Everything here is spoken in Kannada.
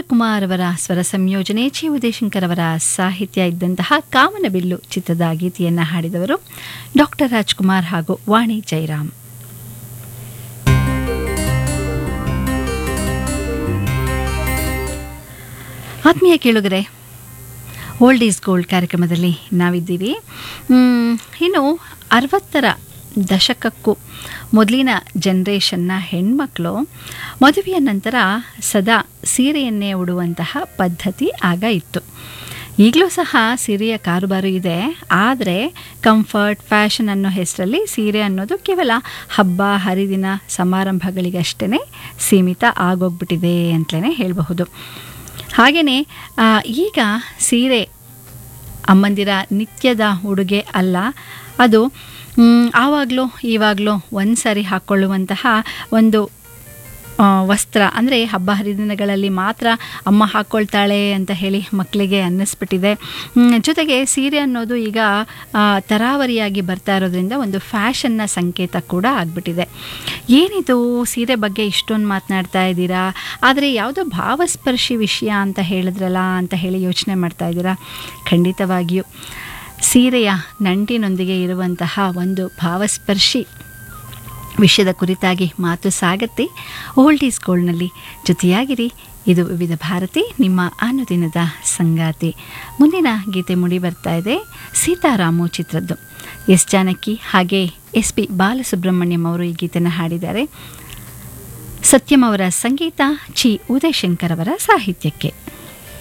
ಕುಮಾರ್ ಅವರ ಸ್ವರ ಸಂಯೋಜನೆ ಚಿ ಉದಯಶಂಕರ್ ಅವರ ಸಾಹಿತ್ಯ ಇದ್ದಂತಹ ಕಾಮನಬಿಲ್ಲು ಚಿತ್ರದ ಗೀತೆಯನ್ನು ಹಾಡಿದವರು ಡಾಕ್ಟರ್ ರಾಜ್ಕುಮಾರ್ ಹಾಗೂ ವಾಣಿ ಜೈರಾಮ್ ಆತ್ಮೀಯ ಕೇಳುಗರೆ ಓಲ್ಡ್ ಈಸ್ ಗೋಲ್ಡ್ ಕಾರ್ಯಕ್ರಮದಲ್ಲಿ ನಾವಿದ್ದೀವಿ ಮ್, ಇನ್ನು ಅರವತ್ತರ ದಶಕಕ್ಕೂ ಮೊದಲಿನ ಜನ್ರೇಷನ್ನ ಹೆಣ್ಮಕ್ಳು ಮದುವೆಯ ನಂತರ ಸದಾ ಸೀರೆಯನ್ನೇ ಉಡುವಂತಹ ಪದ್ಧತಿ ಆಗ ಇತ್ತು ಈಗಲೂ ಸಹ ಸೀರೆಯ ಕಾರುಬಾರು ಇದೆ ಆದರೆ ಕಂಫರ್ಟ್ ಫ್ಯಾಷನ್ ಅನ್ನೋ ಹೆಸರಲ್ಲಿ ಸೀರೆ ಅನ್ನೋದು ಕೇವಲ ಹಬ್ಬ ಹರಿದಿನ ಸಮಾರಂಭಗಳಿಗಷ್ಟೇ ಸೀಮಿತ ಆಗೋಗ್ಬಿಟ್ಟಿದೆ ಅಂತಲೇ ಹೇಳಬಹುದು ಹಾಗೆಯೇ ಈಗ ಸೀರೆ ಅಮ್ಮಂದಿರ ನಿತ್ಯದ ಉಡುಗೆ ಅಲ್ಲ ಅದು ಮ್, ಆವಾಗಲೂ ಇವಾಗಲೂ ಒಂದು ಸಾರಿ ಹಾಕ್ಕೊಳ್ಳುವಂತಹ ಒಂದು ಆ, ವಸ್ತ್ರ ಅಂದರೆ ಹಬ್ಬ ಹರಿದಿನಗಳಲ್ಲಿ ಮಾತ್ರ ಅಮ್ಮ ಹಾಕ್ಕೊಳ್ತಾಳೆ ಅಂತ ಹೇಳಿ ಮಕ್ಕಳಿಗೆ ಅನ್ನಿಸ್ಬಿಟ್ಟಿದೆ ಮ್, ಜೊತೆಗೆ ಸೀರೆ ಅನ್ನೋದು ಈಗ ಆ, ತರಾವರಿಯಾಗಿ ಬರ್ತಾ ಇರೋದ್ರಿಂದ ಒಂದು ಫ್ಯಾಷನ್ನ ಸಂಕೇತ ಕೂಡ ಆಗಿಬಿಟ್ಟಿದೆ ಏನಿದು ಸೀರೆ ಬಗ್ಗೆ ಇಷ್ಟೊಂದು ಮಾತನಾಡ್ತಾ ಇದ್ದೀರಾ ಆದರೆ ಯಾವುದೋ ಭಾವಸ್ಪರ್ಶಿ ವಿಷಯ ಅಂತ ಹೇಳಿದ್ರಲ್ಲ ಅಂತ ಹೇಳಿ ಯೋಚನೆ ಮಾಡ್ತಾ ಇದ್ದೀರಾ ಖಂಡಿತವಾಗಿಯೂ ಸೀರೆಯ ನಂಟಿನೊಂದಿಗೆ ಇರುವಂತಹ ಒಂದು ಭಾವಸ್ಪರ್ಶಿ ವಿಷಯದ ಕುರಿತಾಗಿ ಮಾತು ಸಾಗತ್ತೆ ಓಲ್ಡ್ ಈಸ್ ಗೋಲ್ಡ್ನಲ್ಲಿ ಜೊತೆಯಾಗಿರಿ ಇದು ವಿವಿಧ ಭಾರತಿ ನಿಮ್ಮ ಅನುದಿನದ ಸಂಗಾತಿ ಮುಂದಿನ ಗೀತೆ ಮುಡಿ ಬರ್ತಾ ಇದೆ ಸೀತಾರಾಮು ಚಿತ್ರದ್ದು ಎಸ್ ಜಾನಕಿ ಹಾಗೆ ಎಸ್ ಪಿ ಬಾಲಸುಬ್ರಹ್ಮಣ್ಯಂ ಅವರು ಈ ಗೀತೆನ ಹಾಡಿದ್ದಾರೆ ಸತ್ಯಂ ಅವರ ಸಂಗೀತ ಚಿ ಉದಯಶಂಕರ್ ಅವರ ಸಾಹಿತ್ಯಕ್ಕೆ